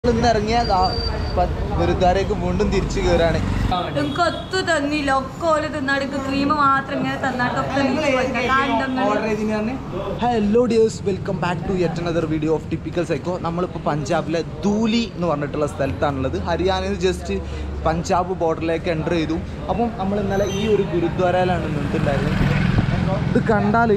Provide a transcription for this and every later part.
ഇങ്ങനെ ഇറങ്ങിയ ഗുരുദ്വാരേക്ക് വീണ്ടും തിരിച്ചു കയറാണ് എനിക്ക് ഒത്തു തന്നില്ല ഒക്കെ ഓല് തിന്നാടിക്ക് ക്രീം മാത്രം ഇങ്ങനെ തന്നാട്ടൊക്കെ hello dears welcome back to yet another video of typical psycho നമ്മളിപ്പോൾ പഞ്ചാബിലെ ധൂലി എന്ന് പറഞ്ഞിട്ടുള്ള സ്ഥലത്താണുള്ളത് ഹരിയാനയിൽ ജസ്റ്റ് പഞ്ചാബ് ബോർഡറിലേക്ക് എൻ്റർ ചെയ്തു അപ്പം നമ്മൾ ഇന്നലെ ഈ ഒരു ഗുരുദ്വാരയിലാണ് നിന്നിട്ടുണ്ടായിരുന്നത് ഇത് കണ്ടാൽ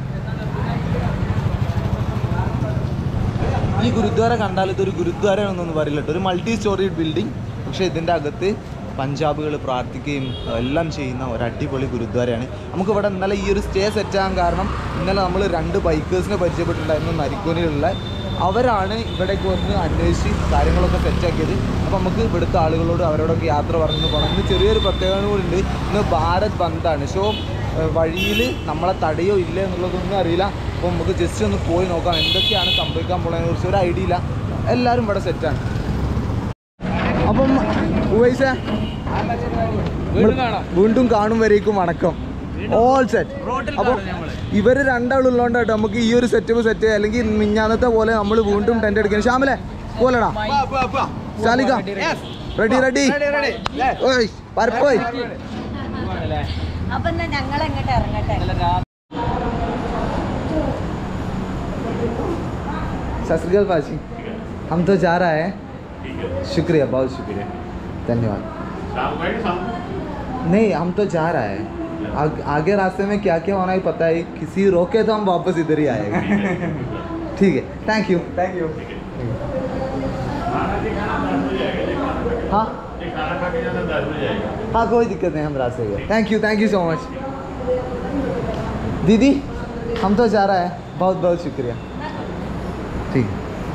ഈ ഗുരുദ്വാര കണ്ടാൽ ഇതൊരു ഗുരുദ്വാരയാണെന്നൊന്നും പറയില്ല കേട്ടോ ഒരു മൾട്ടി സ്റ്റോറി ബിൽഡിംഗ് പക്ഷേ ഇതിൻ്റെ അകത്ത് പഞ്ചാബികൾ പ്രാർത്ഥിക്കുകയും എല്ലാം ചെയ്യുന്ന ഒരു അടിപൊളി ഗുരുദ്വാരയാണ് നമുക്ക് ഇവിടെ ഇന്നലെ ഈ ഒരു സ്റ്റേ സെറ്റ് ആകാൻ കാരണം ഇന്നലെ നമ്മൾ രണ്ട് ബൈക്കേഴ്സിനെ പരിചയപ്പെട്ടിട്ടുണ്ടായിരുന്നു നരിക്കോനിലുള്ള അവരാണ് ഇവിടേക്ക് വന്ന് അന്വേഷിച്ച് കാര്യങ്ങളൊക്കെ സെറ്റാക്കിയത് അപ്പോൾ നമുക്ക് ഇവിടുത്തെ ആളുകളോട് അവരോടൊക്കെ യാത്ര പറഞ്ഞു പോകണം ഇന്ന് ചെറിയൊരു പ്രത്യേകത കൂടി ഉണ്ട് ഇന്ന് ഭാരത് ബന്ദാണ് സോ വഴിയിൽ നമ്മളെ തടയോ ഇല്ല എന്നുള്ളതൊന്നും അറിയില്ല അപ്പോൾ നമുക്ക് ജസ്റ്റ് ഒന്ന് പോയി നോക്കാം എന്തൊക്കെയാണ് സംഭവിക്കാൻ പോകുന്നതിനെ കുറിച്ച് ഒരു ഐഡിയ ഇല്ല എല്ലാവരും ഇവിടെ സെറ്റാണ് അപ്പം ഉവൈസേ നമ്മള് വീണ്ടും കാണും വരേക്കും വണക്കം ഓൾ സെറ്റ് അപ്പം ഇവർ രണ്ടാളുള്ളതുകൊണ്ട് കേട്ടോ നമുക്ക് ഈ ഒരു സെറ്റപ്പ് സെറ്റ് അല്ലെങ്കിൽ മിഞ്ഞാന്നത്തെ പോലെ നമ്മൾ വീണ്ടും ടെൻ്റ് എടുക്കണം ശ്യാമലെ പോലടാ ശാലിക റെഡി റെഡി ഓയ് പരപ്പോയ് അപ്പൊ എന്നാ ഞങ്ങൾ എങ്ങോട്ട് ഇറങ്ങട്ടെ सत श्रीकाल भाजी हम तो जा रहा है शुक्रिया बहुत शुक्रिया धन्यवाद नहीं हम तो जा रहा है आग, आगे रास्ते में क्या क्या होना है पता है किसी रोके तो हम वापस इधर ही आएगा ठीक है थैंक यू थैंक यू हाँ हाँ कोई दिक्कत नहीं हम रास्ते गए thank you thank you so much दीदी हम तो जा रहा है बहुत बहुत शुक्रिया ठीक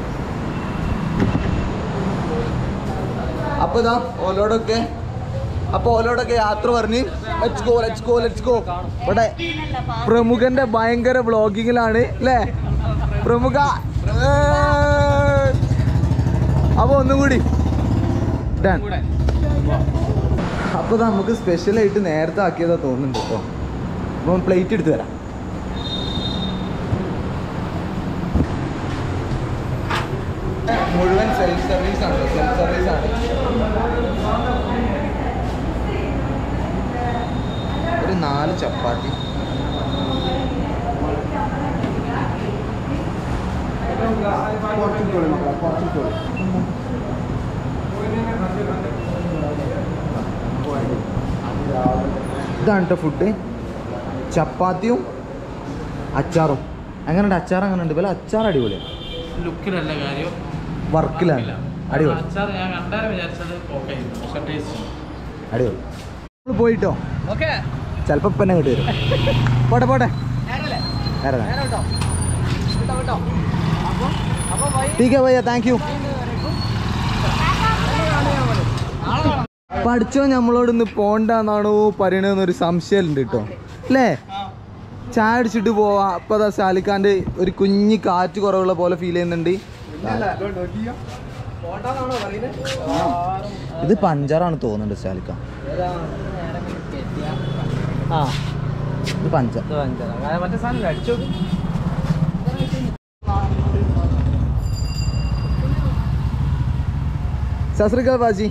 അപ്പോൾ ഇതാ ഓലോടൊക്കെ അപ്പോൾ ഓലോടൊക്കെ യാത്ര പറഞ്ഞ് let's go let's go let's go ഇവിടെ പ്രമുഖന്റെ ഭയങ്കര വ്ളോഗിങ്ങിലാണ് അല്ലേ പ്രമുഖ അപ്പോൾ ഒന്നുകൂടി ഡൺ അപ്പോൾ നമുക്ക് സ്പെഷ്യലായിട്ട് നേരത്തെ ആക്കിയതാ തോന്നുന്നുണ്ട് കേട്ടോ അപ്പം പ്ലേറ്റ് എടുത്ത് തരാം മുഴുവൻ സെൽഫ് സർവീസ് ആണ് സെൽഫ് സർവീസ് ആണ് ഒരു നാല് ചപ്പാത്തി ഇതാണ് കേട്ടോ ഫുഡ് ചപ്പാത്തിയും അച്ചാറും എങ്ങനെയുണ്ട് അച്ചാർ എങ്ങനെയുണ്ട് ഇവലെ അച്ചാർ അടിപൊളിയാണ് ലുക്കിലല്ല കാര്യം വർക്കിലാണ് അടിപൊളി അച്ചാർ ഞാൻ കണ്ടാലും വിചാരിച്ചത് ഓക്കെ പക്ഷെ ടേസ്റ്റ് അടിപൊളി നമ്മൾ പോയിട്ടോ ഓക്കെ ചിലപ്പോൾ ഇപ്പം തന്നെ കിട്ടി വരും പോട്ടെ പോട്ടെ നേരെ നേരെ. ठीक है भैया താങ്ക് യു പഠിച്ചോ നമ്മളോട് ഇന്ന് പോണ്ടെന്നാണോ പറയണതെന്നൊരു സംശയം ഉണ്ട് കേട്ടോ അല്ലേ ചായ അടിച്ചിട്ട് പോവാ അപ്പൊ അതാ ശാലിക്കാന്റെ ഒരു കുഞ്ഞി കാറ്റ് കുറവുള്ള പോലെ ഫീൽ ചെയ്യുന്നുണ്ട് ഇത് പഞ്ചാറാണ് തോന്നുന്നുണ്ട് ശാലിക്ക ആ ഇത് പഞ്ചാർ ഇത് വാങ്ങിച്ചതാ. മറ്റേ സാധനം അടിച്ചു सत श्रीकाल बाजी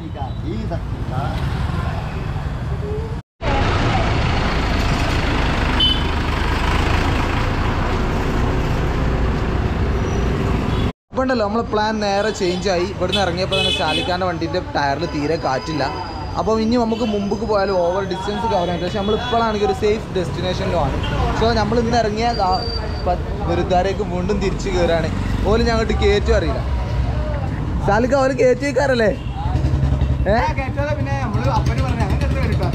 ഇപ്പൊ ഉണ്ടല്ലോ നമ്മളെ പ്ലാൻ നേരെ ചേഞ്ച് ആയി ഇവിടുന്ന് ഇറങ്ങിയപ്പോൾ തന്നെ സ്റ്റാലിക്കാൻ്റെ വണ്ടീൻ്റെ ടയറിൽ തീരെ കാറ്റില്ല അപ്പോൾ ഇനി നമുക്ക് മുമ്പ് പോയാലും ഓവർ ഡിസ്റ്റൻസ് കവർ ചെയ്യാൻ പക്ഷേ നമ്മൾ ഇപ്പോഴാണെങ്കിൽ ഒരു സേഫ് ഡെസ്റ്റിനേഷനിലുമാണ് സോ നമ്മൾ ഇന്ന് ഇറങ്ങിയ ഗുരുദ്വാരേക്ക് വീണ്ടും തിരിച്ച് കയറാണ് പോലും ഞങ്ങോട്ട് കയറ്റും അറിയില്ല സ്റ്റാലിക്ക അവർ കയറ്റി വെക്കാറല്ലേ ഏ പിന്നെ നമ്മള് അപ്പന് പറഞ്ഞ അങ്ങനെ എടുത്ത് എടുക്കാം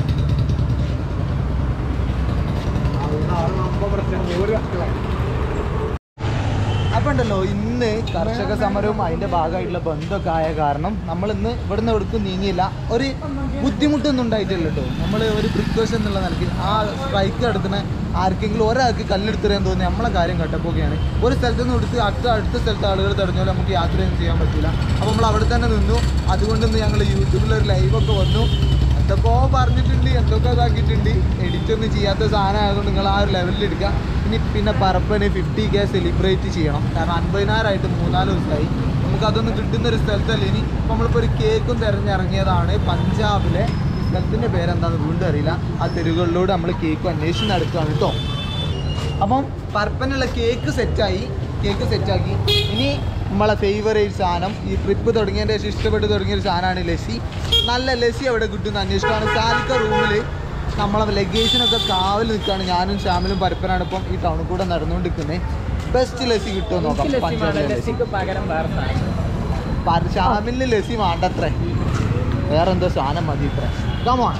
അപ്പൊ ഉണ്ടല്ലോ ഇന്ന് കർഷക സമരവും അതിന്റെ ഭാഗമായിട്ടുള്ള ബന്ധമൊക്കെ ആയ കാരണം നമ്മൾ ഇന്ന് ഇവിടുന്ന് എവിടേക്കും നീങ്ങിയില്ല ഒരു ബുദ്ധിമുട്ടൊന്നും ഉണ്ടായിട്ടില്ല കേട്ടോ നമ്മൾ ഒരു പ്രിക്കോഷൻ എന്നുള്ള നിലയ്ക്ക് ആ സ്ട്രൈക്ക് എടുക്കുന്ന ആർക്കെങ്കിലും ഒരാൾക്ക് കല്ലെടുത്തെറിയാൻ തോന്നി നമ്മളെ കാര്യം കട്ടപ്പോക്കെയാണ് ഒരു സ്ഥലത്ത് നിന്ന് എടുത്ത് അടുത്ത അടുത്ത സ്ഥലത്ത് ആളുകൾ തടഞ്ഞാൽ നമുക്ക് യാത്രയൊന്നും ചെയ്യാൻ പറ്റില്ല അപ്പോൾ നമ്മൾ അവിടെ തന്നെ നിന്നു അതുകൊണ്ട് ഇന്ന് ഞങ്ങൾ യൂട്യൂബിൽ ഒരു ലൈവൊക്കെ വന്നു എന്തൊക്കെയോ പറഞ്ഞിട്ടുണ്ട് എന്തൊക്കെ ഇതാക്കിയിട്ടുണ്ട് എഡിറ്റ് ഒന്നും ചെയ്യാത്ത സാധനം ആയതുകൊണ്ട് നിങ്ങൾ ആ ഒരു ലെവലിൽ എടുക്കുക ഇനി പിന്നെ പറപ്പന് ഫിഫ്റ്റി കെ സെലിബ്രേറ്റ് ചെയ്യണം കാരണം അൻപതിനായിരമായിട്ട് മൂന്നാല് ദിവസമായി നമുക്ക് അതൊന്നും കിട്ടുന്ന ഒരു സ്ഥലത്തല്ല ഇനി ഇപ്പം നമ്മളിപ്പോൾ ഒരു കേക്കും തിരഞ്ഞിറങ്ങിയതാണ് പഞ്ചാബിലെ ഈ സ്ഥലത്തിൻ്റെ പേരെന്താണെന്ന് വീണ്ടും അറിയില്ല ആ തെരുവുകളിലൂടെ നമ്മൾ കേക്കും അന്വേഷിച്ച് നടക്കുകയാണ് കേട്ടോ അപ്പം പരപ്പനുള്ള കേക്ക് സെറ്റായി കേക്ക് സെറ്റാക്കി ഇനി നമ്മളെ ഫേവറേറ്റ് സാധനം ഈ ട്രിപ്പ് തുടങ്ങിയതിൻ്റെ ശേഷം ഇഷ്ടപ്പെട്ട് തുടങ്ങിയ ഒരു സാധനമാണ് ലസ്സി നല്ല ലസ്സി അവിടെ കിട്ടുന്ന അന്വേഷിക്കുകയാണ് സാലിക്ക റൂമിൽ നമ്മളെ ലഗേജിനൊക്കെ കാവൽ നിൽക്കുകയാണ് ഞാനും ശ്യാമിലും പരപ്പനാണ് ഇപ്പം ഈ ടൗണിൽ കൂടെ നടന്നുകൊണ്ടിരിക്കുന്നത് ബെസ്റ്റ് ലസ്സി കിട്ടുമോ നോക്കാം പഞ്ചാബിലെ ലസ്സി ലസ്സിക്ക് പകരം വേറെ സാധനം പര- ശ്യാമിലിന് ലസ്സി വേണ്ടത്രേ വേറെ എന്തോ സാധനം മതി ഇത്രേ കമോൺ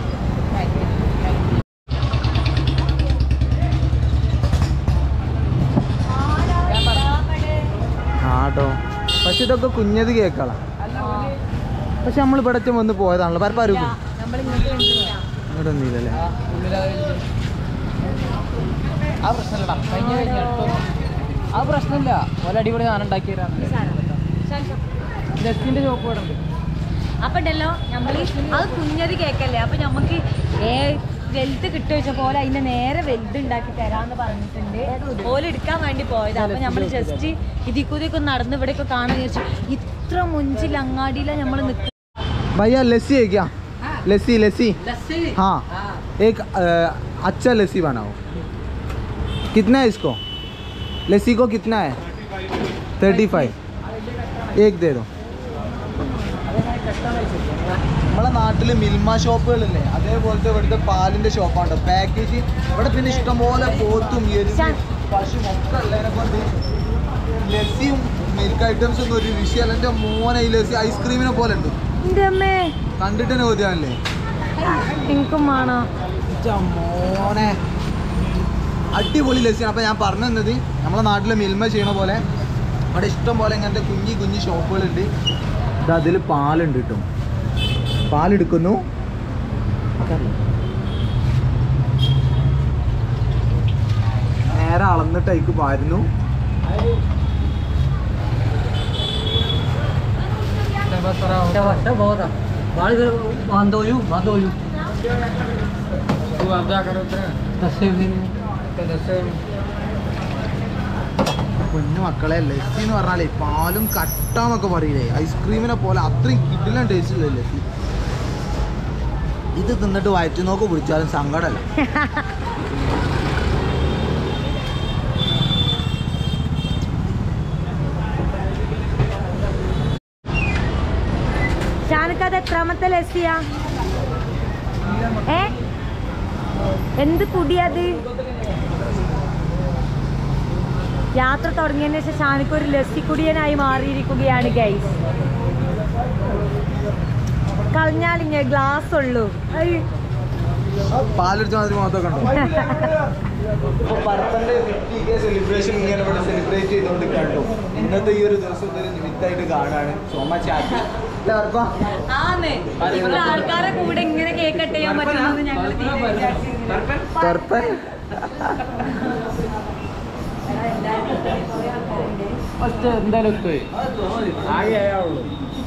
ആട്ടോ പക്ഷെ ഇതൊക്കെ കുഞ്ഞത് കേക്കളാ പക്ഷെ നമ്മൾ ഇവിടെ വന്ന് പോയതാണല്ലോ പരപ്പാരും ഇവിടെ ഒന്നുമില്ലല്ലേ ആ പ്രശ്നമില്ലടാ കഴിഞ്ഞ കഴിഞ്ഞ ആ പ്രശ്നമില്ല ഓല അടിപൊളി സാധനം ഉണ്ടാക്കിയതാണ് ലസ്സിന്റെ ഷോപ്പ് ഇവിടെ ഉണ്ട് അപ്പൊ ഉണ്ടല്ലോ നമ്മള് അത് കുഞ്ഞത് കേക്കല്ലേ അപ്പൊ നമുക്ക് ഏ വലുത് കിട്ടുവെച്ച പോലെ അതിന്റെ നേരെ വലുത് ഉണ്ടാക്കി തരാന്ന് പറഞ്ഞിട്ടുണ്ട് ഓല് എടുക്കാൻ വേണ്ടി പോയത് അപ്പൊ നമ്മൾ ജസ്റ്റ് ഇതിൽ കൂടിയൊക്കെ നടന്ന് ഇവിടെയൊക്കെ കാണാൻ വിചാരിച്ചു ഇത്ര മുഞ്ചിൽ അങ്ങാടിയിലാണ് നമ്മൾ നിൽക്കുന്നത് भैया लस्सी है क्या लस्सी लस्सी ലസ്സി हाँ एक अ, अच्छा लस्सी बनाओ कितना है इसको लस्सी को कितना है थर्टी फाइव एक दे दो നമ്മളെ നാട്ടിൽ മിൽമ ഷോപ്പുകളില്ലേ അതേപോലത്തെ ഇവിടുത്തെ പാലിന്റെ ഷോപ്പാണ് പാക്കേജ് ഇവിടെ പിന്നെ ഇഷ്ടംപോലെ പോത്തും എരുവും പശുവും ഒക്കെ ഉള്ളതിനെ കൊണ്ട് ലസ്സിയും മിൽക്ക് ഐറ്റംസ് ഒന്നും ഒരു വിഷയമല്ല എൻ്റെ മോനെ ഈ ലസ്സി ഐസ്ക്രീമിനെ പോലെ ഉണ്ട് എന്റെ അമ്മേ കണ്ടിട്ട് തന്നെ ബോധ്യമാണല്ലേ എനിക്കും വേണോ മോനെ അടിപൊളി ലസ്സിയാണ് അപ്പോൾ ഞാൻ പറഞ്ഞു തന്നത് നമ്മളെ നാട്ടിൽ മിൽമ ചെയ്യണ പോലെ അവിടെ ഇഷ്ടം പോലെ ഇങ്ങനത്തെ കുഞ്ഞി കുഞ്ഞി ഷോപ്പുകളുണ്ട് ഇത് അതിൽ പാലുണ്ട് കിട്ടും പാലെടുക്കുന്നു നേരെ അളന്നിട്ട് അതിക്ക് പാരുന്നു കുഞ്ഞു മക്കളെ ലസ്സി എന്ന് പറഞ്ഞാലേ പാലും കട്ടാന്നൊക്കെ പറയില്ലേ ഐസ്ക്രീമിനെ പോലെ അത്രയും കിട്ടില്ല ടേസ്റ്റ് ഇല്ല ലസ്സി ഇത് തിന്നിട്ട് വയറ്റു നോക്ക് പിടിച്ചാലും സങ്കടമല്ല ഷാനക്കത് എത്രാമത്തെ ലസ്സിയാ ഏ എന്ത് കുടിയത് യാത്ര തുടങ്ങിയതിന് ശേഷം ഷാനിക്ക് ഒരു ലസ്സി കുടിയനായി മാറിയിരിക്കുകയാണ് ഗൈസ് കളഞ്ഞാലിങ്ങ ഗ്ലാസ് ഉള്ളൂ ഐ. പാലടിച്ച മാതിരി മാത്രമൊക്കെ ഉണ്ടോ പരത്തന്റെ ഫിഫ്റ്റി കെ സെലിബ്രേഷൻ ഇങ്ങനെ ഇവിടെ സെലിബ്രേറ്റ് ചെയ്തുകൊണ്ട് കണ്ടു ഇന്നത്തെ ഈ ഒരു ദിവസം ഒരു നിമിത്തമായിട്ട് കാണാണ് സോ മച്ച് ഹാപ്പി ആന്ന് ഇവിടെ ആൾക്കാരെ കൂടെ ഇങ്ങനെ കേക്ക് കട്ട് ചെയ്യാൻ പറ്റുമെന്ന് ഞങ്ങൾ കറുപ്പൻ ഫസ്റ്റ് എന്തായാലും എത്തുവേ ആകെ ആയുള്ളൂ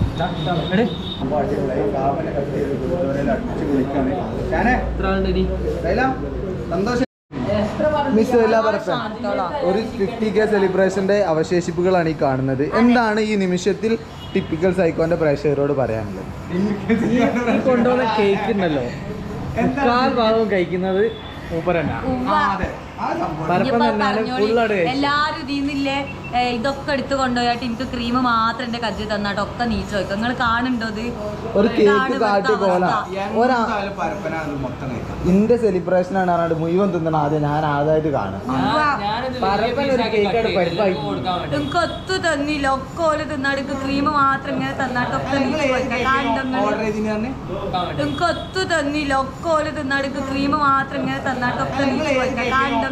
എത്ര ആളുണ്ട് ഇനി സന്തോഷം മിസ് എല്ലാ പരപ്പൻ ഒരു ഫിഫ്റ്റി കെ സെലിബ്രേഷന്റെ അവശേഷിപ്പുകളാണ് ഈ കാണുന്നത് എന്താണ് ഈ നിമിഷത്തിൽ ടിപ്പിക്കൽ സൈക്കോന്റെ പ്രേക്ഷകരോട് പറയാനുള്ളത് ഈ കൊണ്ടുവന്ന കേക്ക് ഉണ്ടല്ലോ മുക്കാൽ ഭാഗവും കഴിക്കുന്നത് മൂപ്പരല്ല പരപ്പം തന്നാലും ഫുള്ളാട് കഴിച്ചു എല്ലാരും ഇതിന്നില്ലേ ഇതൊക്കെ എടുത്ത് കൊണ്ടുപോയിട്ട് എനിക്ക് ക്രീം മാത്രം എന്റെ കജ്ജി തന്നാട്ട് ഒക്കെ നീച്ച് വെക്കും നിങ്ങൾ കാണുന്നുണ്ടോ ഇത് ഒരു കേക്ക് ഇതാണ് കാട്ടി ഇവിടുത്തെ കോല അവസ്ഥ. ഒരാ ഇന്റെ സെലിബ്രേഷൻ ആണ് പറഞ്ഞിട്ട് മുഴുവൻ തിന്നണം ആദ്യം ഞാൻ ആദ്യമായിട്ട് കാണാം പരപ്പൻ ഒരു കേക്കാണ് പരിപ്പായി എനിക്ക് ഒത്തു തന്നില്ല ഒക്കെ ഓല് തിന്നാട് ക്രീം മാത്രം ഇങ്ങനെ തന്നാട്ട് ഒക്കെ നീച്ച് വെക്കാം കാണുന്നുണ്ടോ എനിക്ക് ഒത്തു തന്നില്ല ഒക്കെ ഓല് തിന്നാട് ക്രീം മാത്രം ഇങ്ങനെ തന്നാട്ട് ഒക്കെ നീച്ച് വെക്കാം കാണുന്നുണ്ടോ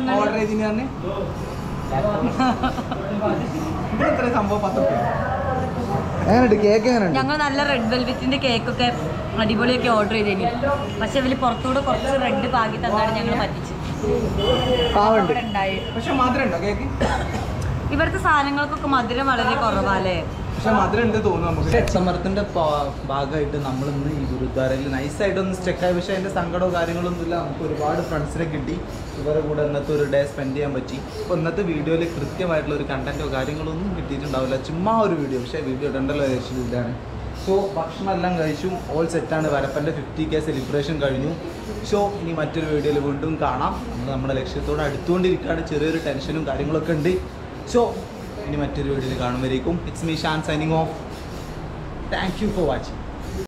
എങ്ങനെയുണ്ട് കേക്ക് എങ്ങനെയുണ്ട് ഞങ്ങൾ നല്ല റെഡ് വെൽവെറ്റിന്റെ കേക്കൊക്കെ അടിപൊളിയൊക്കെ ഓർഡർ ചെയ്തേനി പക്ഷെ ഇവര് പുറത്തൂടെ കുറച്ച് റെഡ് പാകി തന്നാണ് ഞങ്ങൾ പറ്റിച്ച് പാവുണ്ട് അവിടെ ഉണ്ടായി പക്ഷെ മാത്രം ഉണ്ടോ കേക്ക് ഇവിടുത്തെ സാധനങ്ങൾക്കൊക്കെ മധുരം വളരെ കുറവാല്ലേ പക്ഷെ മധുരം ഉണ്ട് തോന്നുന്നു നമുക്ക് സമരത്തിന്റെ ഭാഗമായിട്ട് നമ്മൾ ഇന്ന് ഈ ഗുരുദ്വാരയിൽ നൈസായിട്ട് ഒന്ന് സ്റ്റെക്കായി പക്ഷേ അതിന്റെ സങ്കടമോ കാര്യങ്ങളൊന്നും ഇല്ല നമുക്ക് ഒരുപാട് ഫ്രണ്ട്സിനെ കിട്ടി ഇവരെ കൂടെ ഇന്നത്തെ ഒരു ഡേ സ്പെൻഡ് ചെയ്യാൻ പറ്റി അപ്പോൾ ഇന്നത്തെ വീഡിയോയിൽ കൃത്യമായിട്ടുള്ള ഒരു കണ്ടന്റോ കാര്യങ്ങളോ ഒന്നും കിട്ടിയിട്ടുണ്ടാവില്ല ചുമ്മാ ഒരു വീഡിയോ പക്ഷേ വീഡിയോ ഇടേണ്ടല്ലോ ലക്ഷ്യം ഇതാണ് സോ ഭക്ഷണം എല്ലാം കഴിച്ചു ഓൾ സെറ്റാണ് വരപ്പൻ്റെ ഫിഫ്റ്റി കെ സെലിബ്രേഷൻ കഴിഞ്ഞു സോ ഇനി മറ്റൊരു വീഡിയോയിൽ വീണ്ടും കാണാം നമ്മൾ നമ്മുടെ ലക്ഷ്യത്തോട് അടുത്തുകൊണ്ടിരിക്കുകയാണ് ചെറിയൊരു ടെൻഷനും കാര്യങ്ങളൊക്കെ ഉണ്ട് സോ ഇനി മറ്റൊരു വീഡിയോയിൽ കാണുമ്പോഴേക്കും it's me Shan signing off thank you for watching